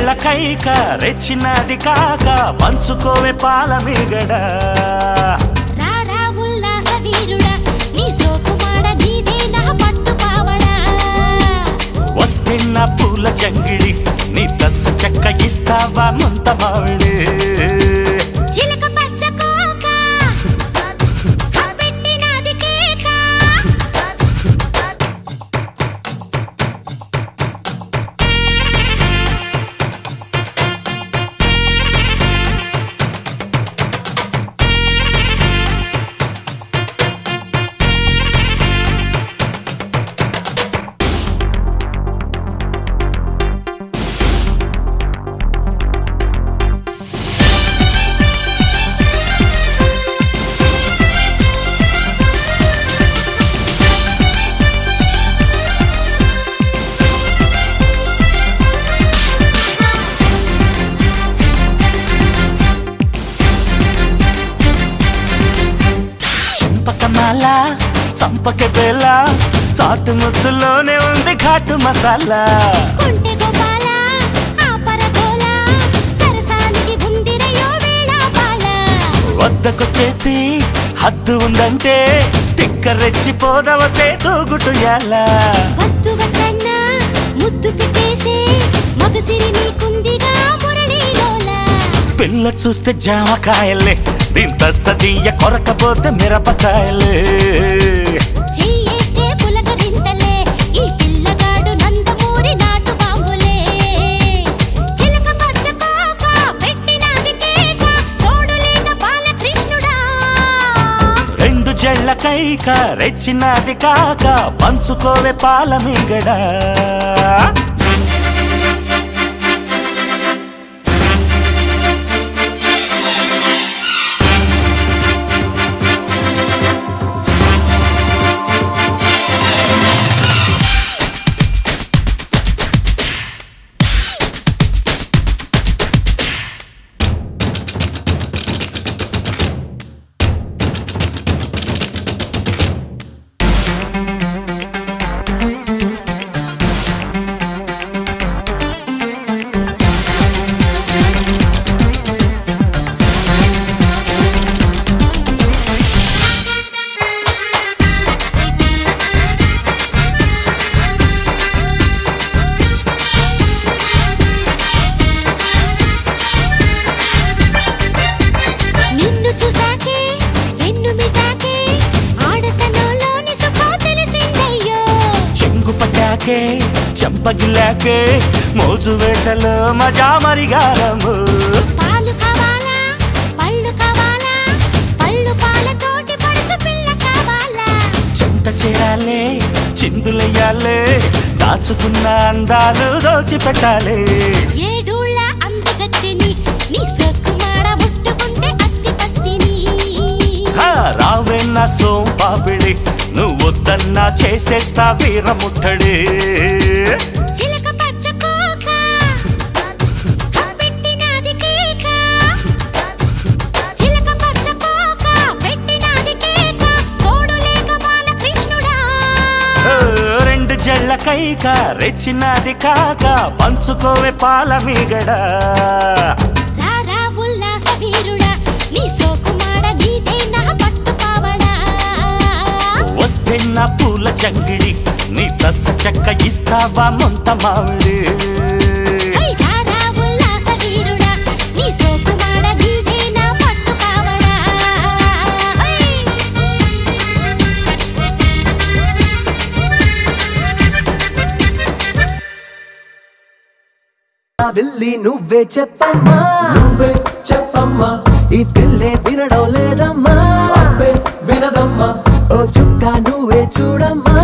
జళ్ళ కైక రెచ్చినది కాక పంచుకోవే పాల మీగడ రారా ఉల్లాస వీరుడా నీ సోకుమాడ నీదే నా పట్టు పావడా వస్తున్న పూల జంగిడి నీ దశ చెక్క ఇస్తావా ముంత మావిడి చిలక పచ్చ కోక పెట్టినది కేక చంపకమాల చంపక బేల చాటు ముద్దులోనే ఉంది ఘాటు మసాలా కొంటె గోపాల ఆపర గోల సరసానికి ఉందిరయో వేళ బాళ వద్దకొచ్చేసి హద్దు ఉందంటే తిక్క రెచ్చిపోదవసే తూగుటుయాలా వద్దు వద్దన్నా ముద్దు పెట్టేసే మగసిరి నీకుందిగా మురళీలోల పిల్ల చూస్తే జామకాయలే దీంత సదీయ కొరకపోతే మిరపకాయలే చెయ్యేస్తే పులకరింతలే ఈ పిల్లగాడు నందమూరి నాటు బాంబులే చిలక పచ్చ కోక పెట్టినది కేక తోడులేక బాలకృష్ణుడా రెండు జళ్ళ కైక రెచ్చినది కాక పంచుకోవే పాల మీగడ నిన్ను చూసాకే వెన్ను మిటాకే ఆడతనంలోని సుఖం తెలిసిందయ్యో చెంగు పట్టాకే చెంపగిలాకే మోజు వేటలో మజా మరిగారము పాలు కావాలా పళ్ళు కావాలా పళ్ళు పాలతోటి పడుచు పిల్ల కావాలా చెంత చేరాలే చిందులెయ్యాలే దాచుకున్న అందాలు దోచిపెట్టాలి ఏడూళ్ళ అందగత్తెని నీ సొక్కుమాడ ముట్టుకుంటే అత్తి పత్తిని హా, రావే నా సోంపాపిడి నువ్వు వద్దన్నా చేసేస్తా వీరముట్టడి చిలక పచ్చ కోక పెట్టినది కేక చిలక పచ్చ కోక పెట్టినది కేక తోడు లేక బాలకృష్ణుడా ఓ, రెండు జళ్ళ కైక రెచ్చినది కాక పంచుకోవే పాల మీగడ రారా ఉల్లాస వీరుడా నీ సోకుమాడ నీదే నా పట్టు పావడా వస్తే నా పూల జంగిడి నీ దశ చెక్క ఇస్తావా ముంత మావిడి హై రారా ఉల్లాస వీరుడా నీ సోకుమాడ నీదే నా పట్టు పావడా హై ఆ విల్లి నువ్వే చెప్పమ్మా నువ్వే చెప్పమ్మా ఈ పిల్లే వినడం లేదమ్మా వినదమ్మా ఓ చుక్క నువ్వే చూడమ్మా